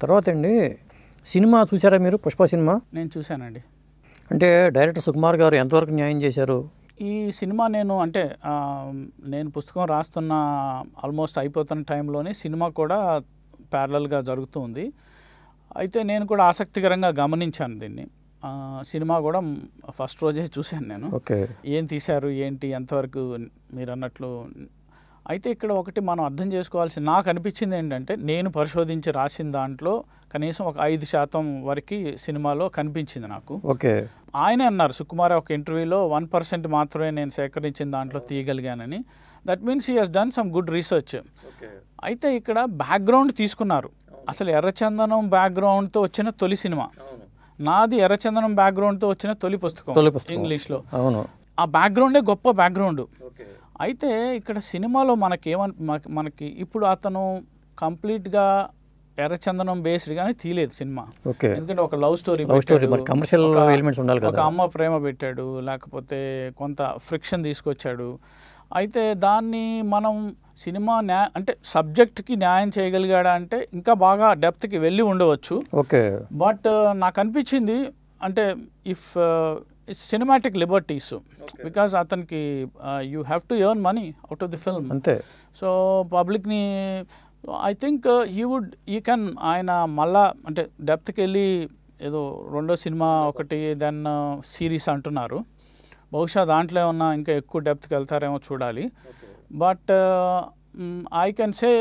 తర్వాత అండి సినిమా చూసారా మీరు పుష్ప సినిమా నేను చూశానండి అంటే డైరెక్టర్ సుకుమార్ గారు ఎంతవరకు న్యాయం చేశారు ఈ సినిమా నేను అంటే ఆ, నేను పుస్తకం రాస్తున్న ఆల్మోస్ట్ అయిపోతున్న టైంలోనే సినిమా కూడా ప్యారలల్గా జరుగుతూ ఉంది అయితే నేను కూడా ఆసక్తికరంగా గమనించాను దీన్ని ఆ, సినిమా కూడా ఫస్ట్ రోజే చూశాను నేను ఓకే ఏం తీశారు ఏంటి ఎంతవరకు మీరు అన్నట్లు అయితే ఇక్కడ ఒకటి మనం అర్థం చేసుకోవాల్సి నాకు అనిపించింది ఏంటంటే నేను పరిశోధించి రాసిన దాంట్లో కనీసం ఒక ఐదు శాతం వరకు సినిమాలో కనిపించింది నాకు ఓకే ఆయనే అన్నారు సుకుమార్ ఒక ఇంటర్వ్యూలో వన్ పర్సెంట్ మాత్రమే నేను సేకరించిన దాంట్లో తీయగలిగానని that means he has done some good research అయితే ఇక్కడ బ్యాక్గ్రౌండ్ తీసుకున్నారు అసలు ఎర్రచందనం బ్యాక్గ్రౌండ్తో వచ్చిన తొలి సినిమా నాది ఎర్రచందనం బ్యాక్గ్రౌండ్తో వచ్చిన తొలి పుస్తకం తొలి పుస్తకం. ఇంగ్లీష్లో అవును ఆ బ్యాక్గ్రౌండే గొప్ప బ్యాక్గ్రౌండ్ అయితే ఇక్కడ సినిమాలో మనకి ఏమన్ మనకి- మనకి ఇప్పుడు అతను కంప్లీట్గా ఎర్రచందనం బేస్డ్గానే తీయలేదు సినిమా ఓకే ఎందుకంటే ఒక లవ్ స్టోరీ లవ్ స్టోరీ మరి కమర్షియల్ ఎలిమెంట్స్ ఉండాలి ఒక కదా అమ్మ ప్రేమ పెట్టాడు లేకపోతే కొంత ఫ్రిక్షన్ తీసుకొచ్చాడు అయితే దాన్ని మనం సినిమా న్యా అంటే సబ్జెక్ట్కి న్యాయం చేయగలిగాడా అంటే ఇంకా బాగా డెప్త్కి వెళ్ళి ఉండవచ్చు ఓకే బట్ నాకు అనిపించింది అంటే ఇఫ్ సినిమాటిక్ లిబర్టీస్ బికాజ్ అతనికి you have to earn money out of the film అంతే సో పబ్లిక్ని I think you would you can ఆయన మళ్ళా అంటే డెప్త్కి వెళ్ళి ఏదో రెండో సినిమా ఒకటి దెన్ సిరీస్ అంటున్నారు బహుశా దాంట్లో ఏమన్నా ఇంకా ఎక్కువ డెప్త్కి వెళ్తారేమో చూడాలి బట్ ఐ కెన్ సే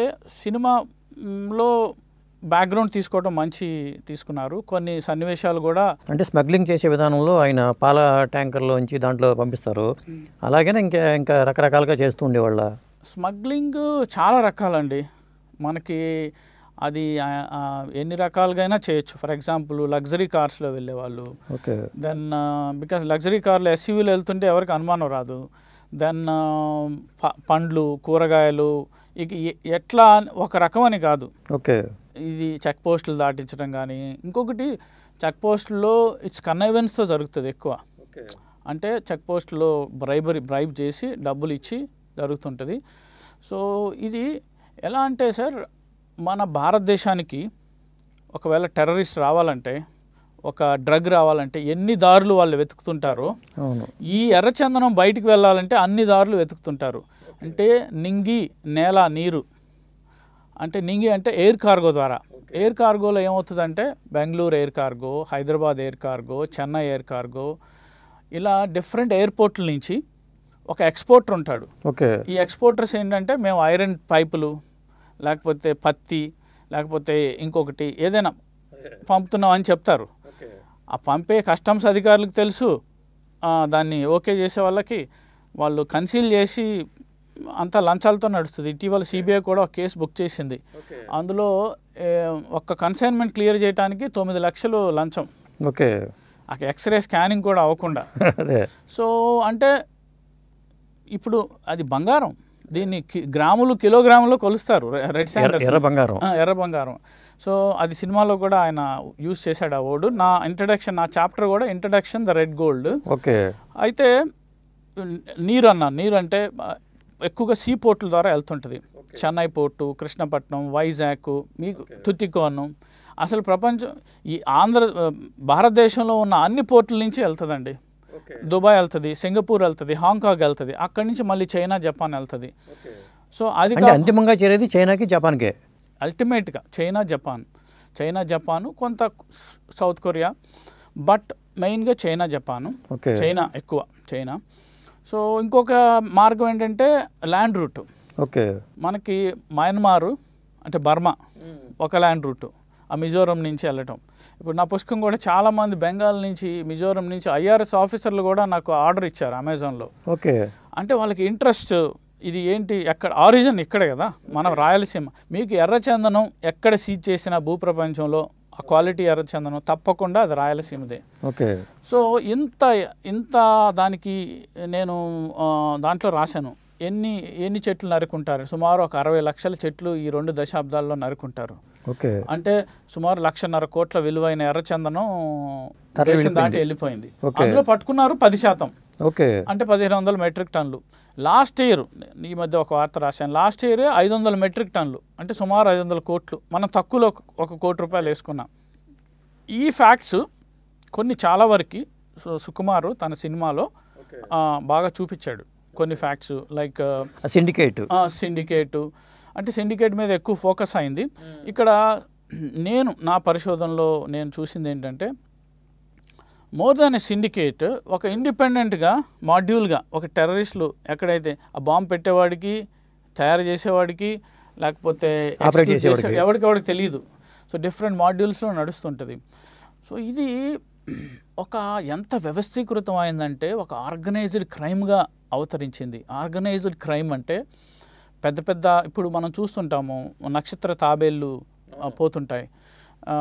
సినిమాలో బ్యాక్గ్రౌండ్ తీసుకోవడం మంచి తీసుకున్నారు కొన్ని సన్నివేశాలు కూడా అంటే స్మగ్లింగ్ చేసే విధానంలో ఆయన పాల ట్యాంకర్లోంచి దాంట్లో పంపిస్తారు అలాగనే ఇంకా ఇంకా రకరకాలుగా చేస్తూ ఉండేవాళ్ళ స్మగ్లింగ్ చాలా రకాలండి మనకి అది ఆ, ఆ, ఎన్ని రకాలుగా చేయొచ్చు ఫర్ ఎగ్జాంపుల్ లగ్జరీ కార్స్లో వెళ్ళేవాళ్ళు ఓకే దెన్ బికాస్ లగ్జరీ కార్లో ఎస్యూవీలో వెళ్తుంటే ఎవరికి అనుమానం రాదు దెన్ పండ్లు కూరగాయలు ఇక ఎ- ఎట్లా అని ఒక రకం అని కాదు ఓకే ఇది చెక్ పోస్టులు దాటించడం కానీ ఇంకొకటి చెక్ పోస్టుల్లో ఇట్స్ కన్నైవెన్స్తో జరుగుతుంది ఎక్కువ అంటే చెక్ పోస్ట్లో బ్రైబరీ బ్రైబ్ చేసి డబ్బులు ఇచ్చి జరుగుతుంటుంది సో ఇది ఎలా అంటే సార్ మన భారతదేశానికి ఒకవేళ టెర్రరిస్ట్ రావాలంటే ఒక డ్రగ్ రావాలంటే ఎన్ని దారులు వాళ్ళు వెతుకుతుంటారో అవును ఈ ఎర్రచందనం బయటికి వెళ్ళాలంటే అన్ని దారులు వెతుకుతుంటారు అంటే నింగి నేల నీరు అంటే నింగి అంటే ఎయిర్ కార్గో ద్వారా ఎయిర్ కార్గోలో ఏమవుతుందంటే Bengaluru air cargo Hyderabad air cargo Chennai air cargo ఇలా డిఫరెంట్ ఎయిర్పోర్ట్ల నుంచి ఒక ఎక్స్పోర్టర్ ఉంటాడు ఓకే ఈ ఎక్స్పోర్టర్స్ ఏంటంటే మేము ఐరన్ పైపులు లేకపోతే పత్తి లేకపోతే ఇంకొకటి ఏదైనా పంపుతున్నాం అని చెప్తారు ఆ పంపే కస్టమ్స్ అధికారులకు తెలుసు ఆ, దాన్ని ఓకే చేసే వాళ్ళకి వాళ్ళు కన్సీల్ చేసి అంతా లంచాలతో నడుస్తుంది ఇటీవల సిబిఐ కూడా ఒక కేసు బుక్ చేసింది అందులో ఏ, ఒక్క కన్సైన్మెంట్ క్లియర్ చేయడానికి తొమ్మిది లక్షలు లంచం ఓకే ఆ ఎక్స్రే స్కానింగ్ కూడా అవ్వకుండా అదే సో అంటే ఇప్పుడు అది బంగారం దీన్ని కి- గ్రాములు కిలోగ్రాములు కొలుస్తారు రె- రెడ్ ఎర్ర శాండర్స్ ఎర్ర బంగారం ఆ, ఎర్ర బంగారం సో అది సినిమాలో కూడా ఆయన యూజ్ చేశాడు ఆ వర్డ్ నా ఇంట్రడక్షన్ నా చాప్టర్ కూడా introduction the red gold okay అయితే నీరు అన్న నీరు అంటే ఆ, ఎక్కువగా సీ పోర్టుల ద్వారా వెళ్తుంటుంది చెన్నై పోర్టు కృష్ణపట్నం వైజాగ్ మీకు తుత్తికోనం అసలు ప్రపంచం ఈ ఆంధ్ర ఆ, భారతదేశంలో ఉన్న అన్ని పోర్టుల నుంచి వెళ్తుందండి దుబాయ్ వెళ్తుంది సింగపూర్ వెళ్తుంది హాంకాంగ్ వెళ్తుంది అక్కడి నుంచి మళ్ళీ చైనా జపాన్ వెళ్తుంది సో అది అంటే అంతిమంగా చేరేది చైనాకి జపాన్కే అల్టిమేట్గా చైనా జపాన్ చైనా జపాను కొంత సౌత్ కొరియా బట్ మెయిన్గా చైనా జపాను ఓకే చైనా ఎక్కువ చైనా సో ఇంకొక మార్గం ఏంటంటే ల్యాండ్ రూట్ ఓకే మనకి మయన్మారు అంటే బర్మా ఒక ల్యాండ్ రూట్ ఆ మిజోరం నుంచి వెళ్ళటం ఇప్పుడు నా పుస్తకం కూడా చాలామంది బెంగాల్ నుంచి మిజోరం నుంచి ఐఆర్ఎస్ ఆఫీసర్లు కూడా నాకు ఆర్డర్ ఇచ్చారు అమెజాన్లో ఓకే అంటే వాళ్ళకి ఇంట్రెస్ట్ ఇది ఏంటి ఎక్కడ ఆరిజిన్ ఇక్కడే కదా మన రాయలసీమ మీకు ఎర్రచందనం ఎక్కడ సీజ్ చేసిన భూప్రపంచంలో ఆ క్వాలిటీ ఎర్రచందనం తప్పకుండా అది రాయలసీమదే ఓకే సో ఇంత ఇంత దానికి నేను ఆ, దాంట్లో రాశాను ఎన్ని ఎన్ని చెట్లు నరుకుంటారు సుమారు ఒక అరవై లక్షల చెట్లు ఈ రెండు దశాబ్దాల్లో నరుకుంటారు ఓకే అంటే సుమారు లక్షన్నర కోట్ల విలువైన ఎర్రచందనం తరలి దేశం దాటి వెళ్ళిపోయింది. వెళ్ళిపోయింది ఓకే. అందులో పట్టుకున్నారు పది శాతం ఓకే అంటే పదిహేను వందల మెట్రిక్ టన్నులు లాస్ట్ ఇయర్ ఈ మధ్య ఒక వార్త రాశాను లాస్ట్ ఇయర్ ఐదు వందల మెట్రిక్ టన్నులు అంటే సుమారు ఐదు వందల కోట్లు మనం తక్కువలో ఒక- ఒక కోటి రూపాయలు వేసుకున్నాం ఈ ఫ్యాక్ట్స్ కొన్ని చాలా వరకు సు- సుకుమారు తన సినిమాలో ఆ, బాగా చూపించాడు కొన్ని ఫ్యాక్ట్స్ లైక్ సిండికేట్ సిండికేట్ అంటే సిండికేట్ మీద ఎక్కువ ఫోకస్ అయింది ఇక్కడ నేను నా పరిశోధనలో నేను చూసింది ఏంటంటే మోర్ దాన్ ఎ సిండికేట్ ఒక ఇండిపెండెంట్గా మాడ్యూల్గా ఒక టెర్రరిస్టులు ఎక్కడైతే ఆ బాంబు పెట్టేవాడికి తయారు చేసేవాడికి లేకపోతే Operate execute చేసేవాడికి. చేసే- ఎవరికెవరికి తెలియదు సో డిఫరెంట్ మాడ్యూల్స్లో నడుస్తుంటుంది సో ఇది ఒక ఎంత వ్యవస్థీకృతం అయిందంటే ఒక ఆర్గనైజ్డ్ క్రైమ్గా అవతరించింది ఆర్గనైజ్డ్ క్రైమ్ అంటే పెద్ద పెద్ద ఇప్పుడు మనం చూస్తుంటాము నక్షత్ర తాబేళ్ళు ఆ, పోతుంటాయి ఆ,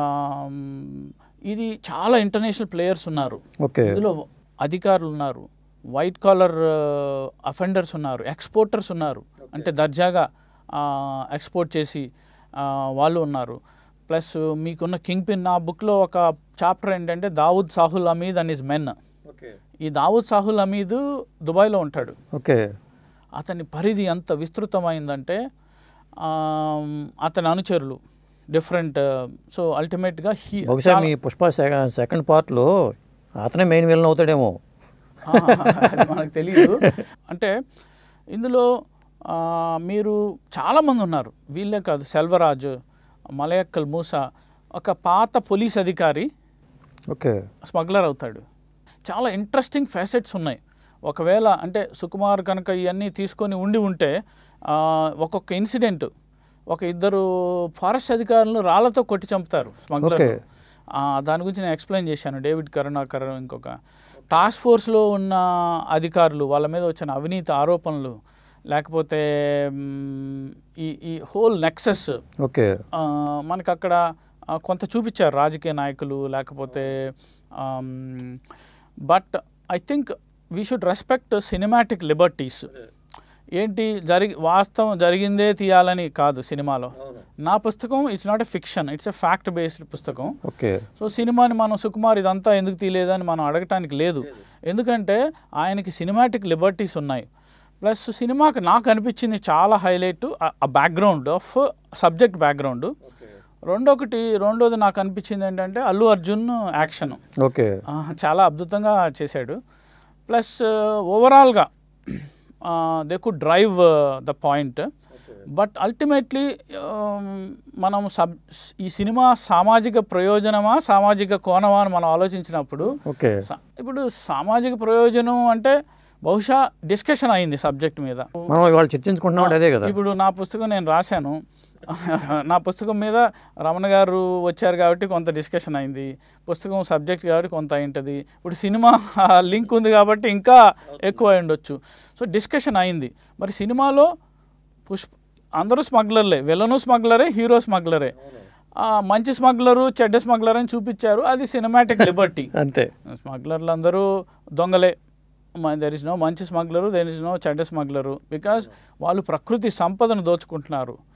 ఇది చాలా ఇంటర్నేషనల్ ప్లేయర్స్ ఉన్నారు ఓకే ఇందులో అధికారులు ఉన్నారు వైట్ కాలర్ అఫెండర్స్ ఉన్నారు ఎక్స్పోర్టర్స్ ఉన్నారు అంటే దర్జాగా ఎక్స్పోర్ట్ చేసి ఆ, వాళ్ళు ఉన్నారు ప్లస్ మీకున్న కింగ్ పిన్ నా బుక్లో ఒక చాప్టర్ ఏంటంటే Dawood Sahul Hameed and his men ఈ దావుద్ సాహుల్ అమీద్ దుబాయ్లో ఉంటాడు ఓకే అతని పరిధి ఎంత విస్తృతమైందంటే ఆమ్, అతని అనుచరులు డిఫరెంట్ సో అల్టిమేట్గా హీ బహుశా మీ పుష్ప సెక- సెకండ్ పార్ట్లో అతనే మెయిన్ విలన్ అవుతాడేమో ఆ, అది మనకు తెలియదు అంటే ఇందులో ఆ, మీరు చాలామంది ఉన్నారు వీళ్ళే కాదు సెల్వరాజ్ మలయక్కల్ మూస ఒక పాత పోలీస్ అధికారి ఓకే స్మగ్లర్ అవుతాడు చాలా ఇంట్రెస్టింగ్ ఫ్యాసెట్స్ ఉన్నాయి ఒకవేళ అంటే సుకుమార్ కనుక ఇవన్నీ తీసుకొని ఉండి ఉంటే ఆ, ఒక్కొక్క ఇన్సిడెంట్ ఒక ఇద్దరు ఫారెస్ట్ అధికారులను రాళ్లతో కొట్టి చంపుతారు స్మగ్లర్ Okay. దాని గురించి నేను ఎక్స్ప్లెయిన్ చేశాను డేవిడ్ కరుణాకర్ ఇంకొక టాస్క్ ఫోర్స్లో ఉన్న అధికారులు వాళ్ళ మీద వచ్చిన అవినీతి ఆరోపణలు లేకపోతే మ్, ఈ ఈ హోల్ నెక్సెస్ ఓకే మనకు అక్కడ ఆ, కొంత చూపించారు రాజకీయ నాయకులు లేకపోతే but I think we should respect cinematic liberties ఏంటి జరిగి వాస్తవం జరిగిందే తీయాలని కాదు సినిమాలో నా పుస్తకం it's not a fiction it's a fact based పుస్తకం ఓకే సో సినిమాని మనం సుకుమార్ ఇదంతా ఎందుకు తీయలేదని మనం అడగటానికి లేదు ఎందుకంటే ఆయనకి సినిమాటిక్ లిబర్టీస్ ఉన్నాయి ప్లస్ సినిమాకి నాకు అనిపించింది చాలా హైలైట్ ఆ బ్యాక్గ్రౌండ్ ఆఫ్ సబ్జెక్ట్ బ్యాక్గ్రౌండ్ రెండొకటి రెండోది నాకు అనిపించింది ఏంటంటే అల్లు అర్జున్ యాక్షన్ ఓకే చాలా అద్భుతంగా చేశాడు ప్లస్ ఓవరాల్గా they could drive the point but ultimately మనం సబ్ ఈ సినిమా సామాజిక ప్రయోజనమా సామాజిక కోణమా అని మనం ఆలోచించినప్పుడు ఓకే సా- ఇప్పుడు సామాజిక ప్రయోజనం అంటే బహుశా డిస్కషన్ అయింది సబ్జెక్ట్ మీద మనం ఇవాళ చర్చించుకుంటున్నాం అంటే అదే కదా ఇప్పుడు నా పుస్తకం నేను రాశాను నా పుస్తకం మీద రమణ గారు వచ్చారు కాబట్టి కొంత డిస్కషన్ అయింది పుస్తకం సబ్జెక్ట్ కాబట్టి కొంత అయింటుంది ఇప్పుడు సినిమా లింక్ ఉంది కాబట్టి ఇంకా ఎక్కువ అయి ఉండొచ్చు సో డిస్కషన్ అయింది మరి సినిమాలో పుష్ప అందరూ స్మగ్లర్లే విలను స్మగ్లరే హీరో స్మగ్లరే ఆ, మంచి స్మగ్లరు చెడ్డ స్మగ్లర్ అని చూపించారు అది సినిమాటిక్ లిబర్టీ అంతే స్మగ్లర్లు అందరూ దొంగలే దెర్ ఇస్ నో మంచి స్మగ్లరు దెర్ ఇస్ నో చెడ్డ స్మగ్లరు బికాస్ వాళ్ళు ప్రకృతి సంపదను దోచుకుంటున్నారు